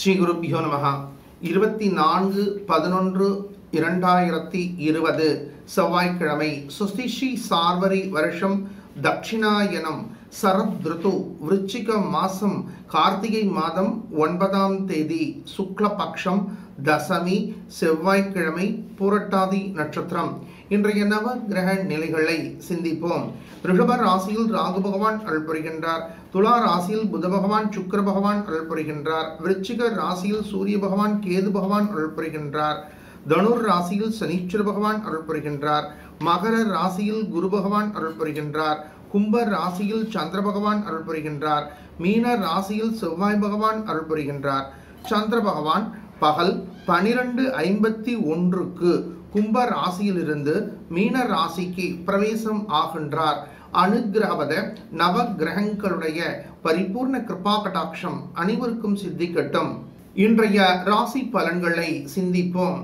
ஸ்ரீ குருப்பியோ நமகா இருபத்தி நான்கு பதினொன்று இரண்டாயிரத்தி இருபது செவ்வாய்க்கிழமை சுஸ்திஸ்ரீ சார்வரி வருஷம் தட்சிணாயனம் சரத் ருது விருச்சிக மாசம் கார்த்திகை மாதம் ஒன்பதாம் தேதி சுக்லபக்ஷம் தசமி செவ்வாய்க்கிழமை புரட்டாதி நட்சத்திரம் இன்றைய நவ கிரக நிலைகளை சிந்திப்போம் ரிஷப ராசியில் ராகு பகவான் அருள் புரிகின்றார் துலா ராசியில் புத பகவான் சுக்கிர பகவான் அருள் புரிகின்றார் விருச்சிக ராசியில் சூரிய பகவான் கேது பகவான் அருள் புரிகின்றார் தனுர் ராசியில் சனீஸ்வர பகவான் அருள் புரிகின்றார் மகர ராசியில் குரு பகவான் அருள் புரிகின்றார் கும்ப ராசியில் சந்திர பகவான் அருள் புரிகின்றார் மீன ராசியில் செவ்வாய் பகவான் அருள் புரிகின்றார் சந்திர பகவான் பகல் பனிரெண்டு ஐம்பத்தி ஒன்றுக்கு கும்ப ராசியிலிருந்து மீன ராசிக்கு பிரவேசம் ஆகின்றார் அனுகிரகவத நவ கிரகங்களுடைய பரிபூர்ண கிருபா கடாட்சம் அனைவருக்கும் சித்திக்கட்டும் இன்றைய ராசி பலன்களை சிந்திப்போம்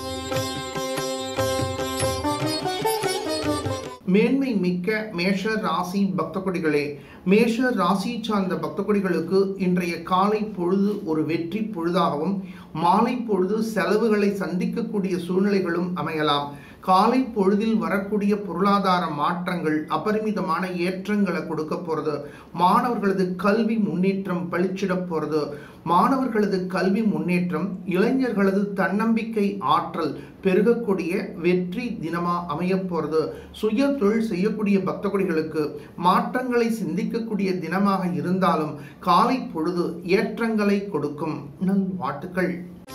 மேன்மை மிக்க மேஷ ராசி பக்த கொடிகளே மேஷ ராசி சார்ந்த பக்த கொடிகளுக்கு இன்றைய காலை பொழுது ஒரு வெற்றி பொழுதாகவும் மாலை பொழுது செலவுகளை சந்திக்கக்கூடிய சூழ்நிலைகளும் அமையலாம் காலை பொழுதில் வரக்கூடிய பொருளாதார மாற்றங்கள் அபரிமிதமான ஏற்றங்களை கொடுக்க போகிறது மாணவர்களது கல்வி முன்னேற்றம் பளிச்சிட போகிறது மாணவர்களது கல்வி முன்னேற்றம் இளைஞர்களது தன்னம்பிக்கை ஆற்றல் பெருகக்கூடிய வெற்றி தினமா அமைய போகிறது சுய தொழில் செய்யக்கூடிய பக்த கொடிகளுக்கு மாற்றங்களை சிந்திக்கக்கூடிய தினமாக இருந்தாலும் காலை பொழுது ஏற்றங்களை கொடுக்கும் நல் வாழ்த்துக்கள்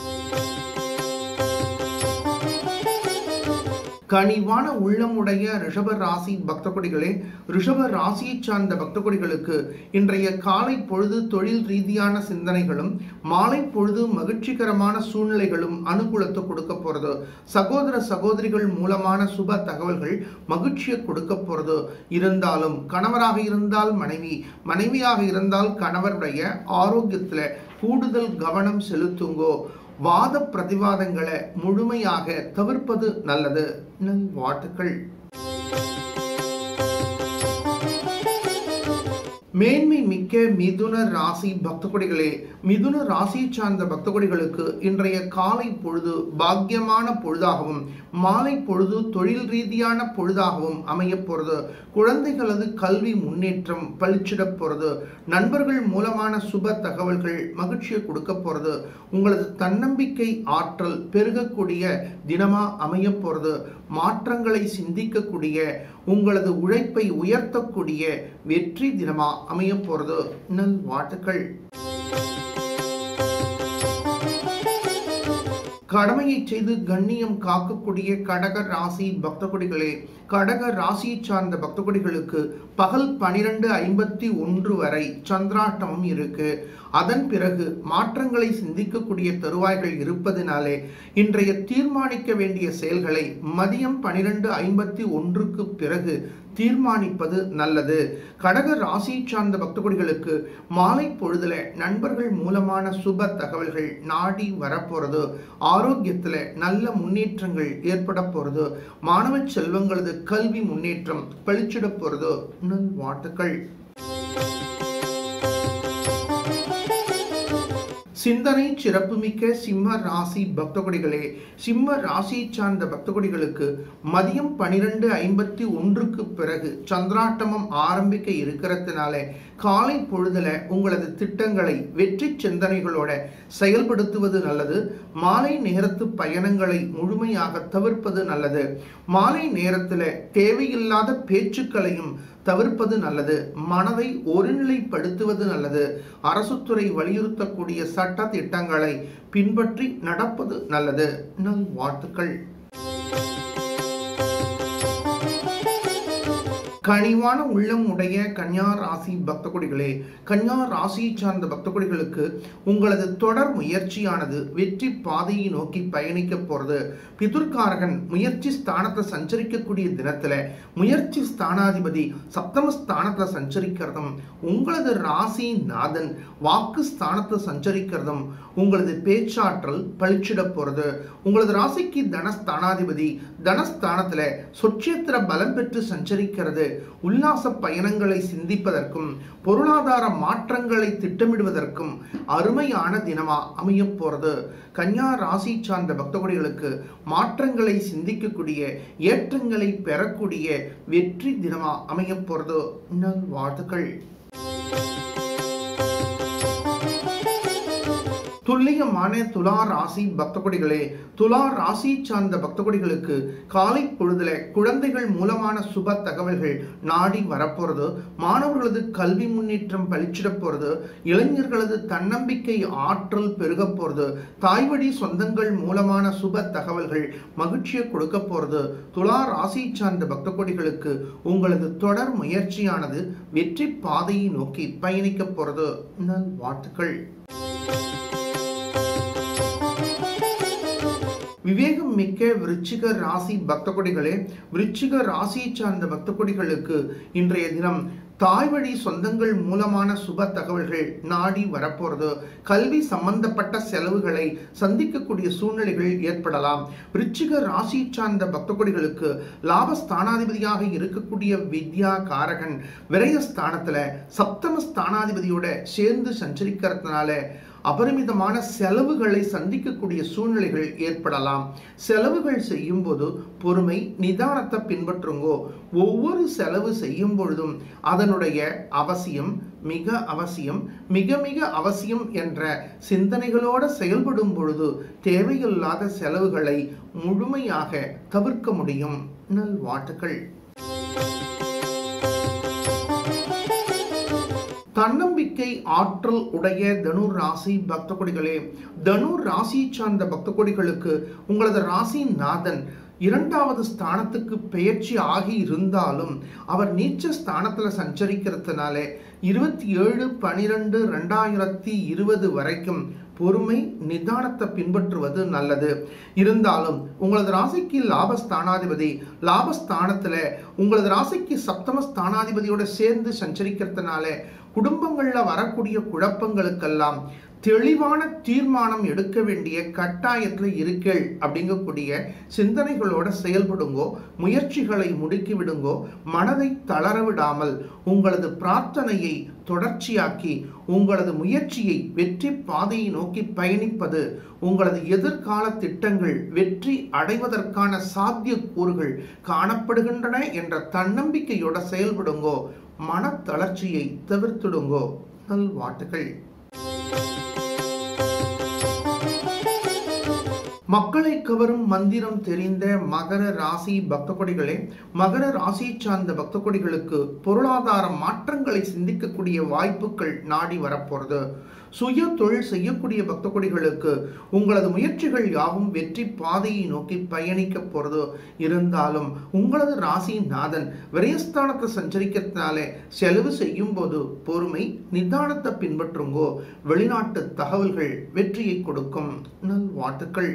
கனிவான உள்ளமுடைய ரிஷப ராசி பக்த கொடிகளே ரிஷப ராசியை சார்ந்த பக்த கொடிகளுக்கு இன்றைய காலை பொழுது தொழில் ரீதியான சிந்தனைகளும் மாலை பொழுது மகிழ்ச்சிகரமான சூழ்நிலைகளும் அனுகூலத்தை கொடுக்க போறது சகோதர சகோதரிகள் மூலமான சுப தகவல்கள் மகிழ்ச்சியை கொடுக்க போறது இருந்தாலும் கணவராக இருந்தால் மனைவி மனைவியாக இருந்தால் கணவருடைய ஆரோக்கியத்துல கூடுதல் கவனம் செலுத்துங்கோ வாத பிரதிவாதங்களை முழுமையாக தவிர்ப்பது நல்லது நல் வாழ்த்துக்கள் மேன்மை மிக்க மிதுன ராசி பக்த கொடிகளே மிதுன ராசியை சார்ந்த பக்த கொடிகளுக்கு இன்றைய காலை பொழுது பாக்கியமான பொழுதாகவும் மாலை பொழுது தொழில் ரீதியான பொழுதாகவும் அமைய போகிறது குழந்தைகளது கல்வி முன்னேற்றம் பளிச்சிட போகிறது நண்பர்கள் மூலமான சுப தகவல்கள் மகிழ்ச்சியை கொடுக்க போகிறது உங்களது தன்னம்பிக்கை ஆற்றல் பெருகக்கூடிய தினமா அமைய போகிறது மாற்றங்களை சிந்திக்கக்கூடிய உங்களது உழைப்பை உயர்த்தக்கூடிய வெற்றி தினமா அமைய போறது நல் வாழ்த்துக்கள் கடமையை செய்து கண்ணியம் காக்கக்கூடிய கடக ராசி பக்த கொடிகளே கடக ராசியை சார்ந்த பக்த கொடிகளுக்கு பகல் பனிரெண்டு ஐம்பத்தி ஒன்று வரை சந்திராட்டமும் இருக்கு அதன் பிறகு மாற்றங்களை சிந்திக்கக்கூடிய தருவாய்கள் இருப்பதினாலே இன்றைய தீர்மானிக்க வேண்டிய செயல்களை மதியம் பனிரெண்டு ஐம்பத்தி ஒன்றுக்கு பிறகு தீர்மானிப்பது நல்லது கடக ராசி சார்ந்த பக்த கொடிகளுக்கு மாலை பொழுதுல நண்பர்கள் மூலமான சுப தகவல்கள் நாடி வரப்போறது ஆரோக்கியத்துல நல்ல முன்னேற்றங்கள் ஏற்பட போறது மாணவ செல்வங்களது கல்வி முன்னேற்றம் பளிச்சிட போறது நல் வாழ்த்துக்கள் சிந்தனை சிறப்புமிக்க சிம்ம ராசி பக்த கொடிகளே சிம்ம ராசியை சார்ந்த பக்த கொடிகளுக்கு மதியம் பனிரெண்டு ஐம்பத்தி ஒன்றுக்கு பிறகு சந்திராட்டமம் ஆரம்பிக்க இருக்கிறதுனால காலை பொழுதுல உங்களது திட்டங்களை வெற்றி சிந்தனைகளோட செயல்படுத்துவது நல்லது மாலை நேரத்து பயணங்களை முழுமையாக தவிர்ப்பது நல்லது மாலை நேரத்துல தேவையில்லாத பேச்சுக்களையும் தவிர்ப்பது நல்லது மனதை ஒருநிலைப்படுத்துவது நல்லது அரசுத்துறை வலியுறுத்தக்கூடிய சட்ட திட்டங்களை பின்பற்றி நடப்பது நல்லது நல் வாழ்த்துக்கள் கனிவான உள்ளம் உடைய கன்யா ராசி பக்த கொடிகளே கன்யா ராசியை சார்ந்த பக்த கொடிகளுக்கு உங்களது தொடர் முயற்சியானது வெற்றி பாதையை நோக்கி பயணிக்க போறது பிதுர்காரகன் முயற்சி ஸ்தானத்தை சஞ்சரிக்கக்கூடிய தினத்துல முயற்சி ஸ்தானாதிபதி சப்தம ஸ்தானத்துல சஞ்சரிக்கிறதும் உங்களது ராசி நாதன் வாக்கு ஸ்தானத்தை சஞ்சரிக்கிறதும் உங்களது பேச்சாற்றல் பளிச்சிட போறது உங்களது ராசிக்கு தனஸ்தானாதிபதி தனஸ்தானத்துல சொச்சேத்திர பலம் பெற்று சஞ்சரிக்கிறது உல்லாச பயணங்களை சிந்திப்பதற்கும் பொருளாதார மாற்றங்களை திட்டமிடுவதற்கும் அருமையான தினமா அமைய போறது கன்னியா ராசி சார்ந்த பக்தகுடிகளுக்கு மாற்றங்களை சிந்திக்கக்கூடிய ஏற்றங்களை பெறக்கூடிய வெற்றி தினமா அமைய போறது நல் வாழ்த்துக்கள் துல்லியமான துலா ராசி பக்தகுடிகளே துலா ராசி சார்ந்த பக்தகுடிகளுக்கு காலை பொழுதுல குழந்தைகள் மூலமான சுப தகவல்கள் நாடி வரப்போறது மாணவர்களது கல்வி முன்னேற்றம் பளிச்சிட போறது இளைஞர்களது தன்னம்பிக்கை ஆற்றல் பெருக போறது தாய்வழி சொந்தங்கள் மூலமான சுப தகவல்கள் மகிழ்ச்சியை கொடுக்க போறது துலா ராசி சார்ந்த பக்தகோடிகளுக்கு உங்களது தொடர் முயற்சியானது வெற்றி பாதையை நோக்கி பயணிக்க போறது நல் வாழ்த்துக்கள் விவேகம் மிக்க விருச்சிக ராசி பக்த கொடிகளே விருச்சிக ராசியை சார்ந்த பக்த கொடிகளுக்கு இன்றைய தினம் தாய் வழி சொந்தங்கள் மூலமான சுப தகவல்கள் நாடி வரப்போறது கல்வி சம்பந்தப்பட்ட செலவுகளை சந்திக்கக்கூடிய சூழ்நிலைகள் ஏற்படலாம் விருச்சிக ராசி சார்ந்த பக்த கொடிகளுக்கு லாபஸ்தானாதிபதியாக இருக்கக்கூடிய வித்யா காரகன் விரயஸ்தானத்துல சப்தம ஸ்தானாதிபதியோட சேர்ந்து சஞ்சரிக்கிறதுனால அபரிமிதமான செலவுகளை சந்திக்கக்கூடிய சூழ்நிலைகள் ஏற்படலாம் செலவுகள் செய்யும் போது பொறுமை நிதானத்தை பின்பற்றுங்கோ ஒவ்வொரு செலவு செய்யும் பொழுதும் அதனுடைய அவசியம் மிக அவசியம் மிக மிக அவசியம் என்ற சிந்தனைகளோடு செயல்படும் பொழுது தேவையில்லாத செலவுகளை முழுமையாக தவிர்க்க முடியும் நல் வாழ்த்துக்கள் தன்னம்பிக்கை ஆற்றல் உடைய தனுர் ராசி பக்த கொடிகளே தனுர் ராசி சார்ந்த பக்த கொடிகளுக்கு உங்களது ராசி நாதன் இரண்டாவது ஸ்தானத்துக்கு பெயர்ச்சி ஆகி இருந்தாலும் அவர் நீச்ச ஸ்தானத்தில் சஞ்சரிக்கிறதுனால இருபத்தி ஏழு பனிரெண்டு ரெண்டாயிரத்தி இருபது வரைக்கும் பொறுமை நிதானத்தை பின்பற்றுவது நல்லது இருந்தாலும் உங்களது ராசிக்கு லாபஸ்தானாதிபதி லாபஸ்தானத்தில் உங்களது ராசிக்கு சப்தம ஸ்தானாதிபதியோட சேர்ந்து சஞ்சரிக்கிறதுனால குடும்பங்களில் வரக்கூடிய குழப்பங்களுக்கெல்லாம் தெளிவான தீர்மானம் எடுக்க வேண்டிய கட்டாயத்தில் இருக்கேள் அப்படிங்கக்கூடிய சிந்தனைகளோட செயல்படுங்கோ முயற்சிகளை முடுக்கி விடுங்கோ மனதை தளர விடாமல் உங்களது பிரார்த்தனையை தொடர்ச்சியாக்கி உங்களது முயற்சியை வெற்றி பாதையை நோக்கி பயணிப்பது உங்களது எதிர்கால திட்டங்கள் வெற்றி அடைவதற்கான சாத்திய கூறுகள் காணப்படுகின்றன என்ற தன்னம்பிக்கையோட செயல்படுங்கோ மனத்தளர்ச்சியை தவிர்த்துடுங்கோ நல்வாழ்த்துக்கள் மக்களை கவரும் மந்திரம் தெரிந்த மகர ராசி பக்த கொடிகளே மகர ராசி சார்ந்த பக்த கொடிகளுக்கு பொருளாதார மாற்றங்களை சிந்திக்கக்கூடிய வாய்ப்புகள் நாடி வரப்போறது சுய தொழில் செய்யக்கூடிய பக்த கொடிகளுக்கு உங்களது முயற்சிகள் யாவும் வெற்றி பாதையை நோக்கி பயணிக்க போறது இருந்தாலும் உங்களது ராசி நாதன் விரயஸ்தானத்தை சஞ்சரிக்கிறதுனால செலவு செய்யும் போது பொறுமை நிதானத்தை பின்பற்றுங்கோ வெளிநாட்டு தகவல்கள் வெற்றியை கொடுக்கும் நல் வாழ்த்துக்கள்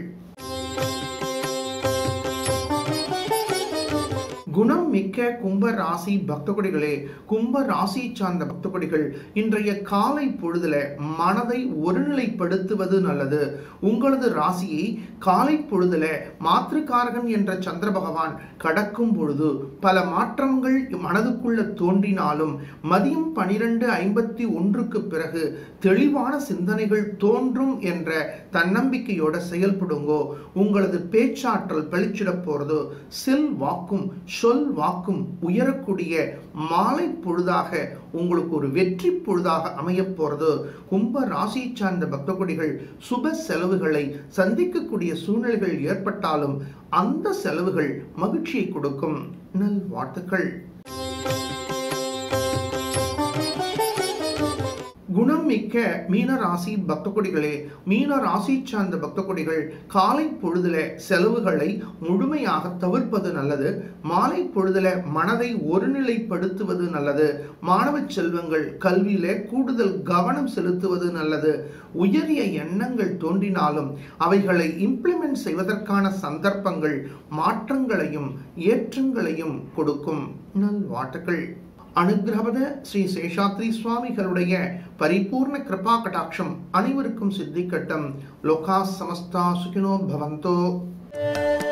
குணம் மிக்க கும்ப ராசி பக்தகுடிகளே கும்ப ராசி சார்ந்த பக்தகுடிகள் இன்றைய காலை பொழுதுல மனதை ஒருநிலைப்படுத்துவது நல்லது உங்களது ராசியை காலை பொழுதுல மாத்திருக்காரகன் என்ற சந்திர பகவான் கடக்கும் பொழுது பல மாற்றங்கள் மனதுக்குள்ள தோன்றினாலும் மதியம் பனிரெண்டு ஐம்பத்தி ஒன்றுக்கு பிறகு தெளிவான சிந்தனைகள் தோன்றும் என்ற தன்னம்பிக்கையோட செயல்படுங்கோ உங்களது பேச்சாற்றல் பளிச்சிட போறது செல் வாக்கும் சொல் வாக்கும் உயரக்கூடிய மாலை பொழுதாக உங்களுக்கு ஒரு வெற்றி பொழுதாக அமைய போறது கும்ப ராசி சார்ந்த பக்த கொடிகள் சுப செலவுகளை சந்திக்கக்கூடிய சூழ்நிலைகள் ஏற்பட்டாலும் அந்த செலவுகள் மகிழ்ச்சியை கொடுக்கும் நல் வாழ்த்துக்கள் குணம் மிக்க மீன ராசி பக்த கொடிகளே மீன ராசி சார்ந்த பக்த கொடிகள் காலை பொழுதுல செலவுகளை முழுமையாக தவிர்ப்பது நல்லது மாலை பொழுதுல மனதை ஒருநிலைப்படுத்துவது நல்லது மாணவ செல்வங்கள் கல்வியில கூடுதல் கவனம் செலுத்துவது நல்லது உயரிய எண்ணங்கள் தோன்றினாலும் அவைகளை இம்ப்ளிமெண்ட் செய்வதற்கான சந்தர்ப்பங்கள் மாற்றங்களையும் ஏற்றங்களையும் கொடுக்கும் நல் வாட்டுகள் அனுகிரகத ஸ்ரீ சேஷாத்ரி சுவாமிகளுடைய பரிபூர்ண கிருபா கடாட்சம் அனைவருக்கும் சித்திக்கட்டும் லோகா சமஸ்தா சுகினோ பவந்தோ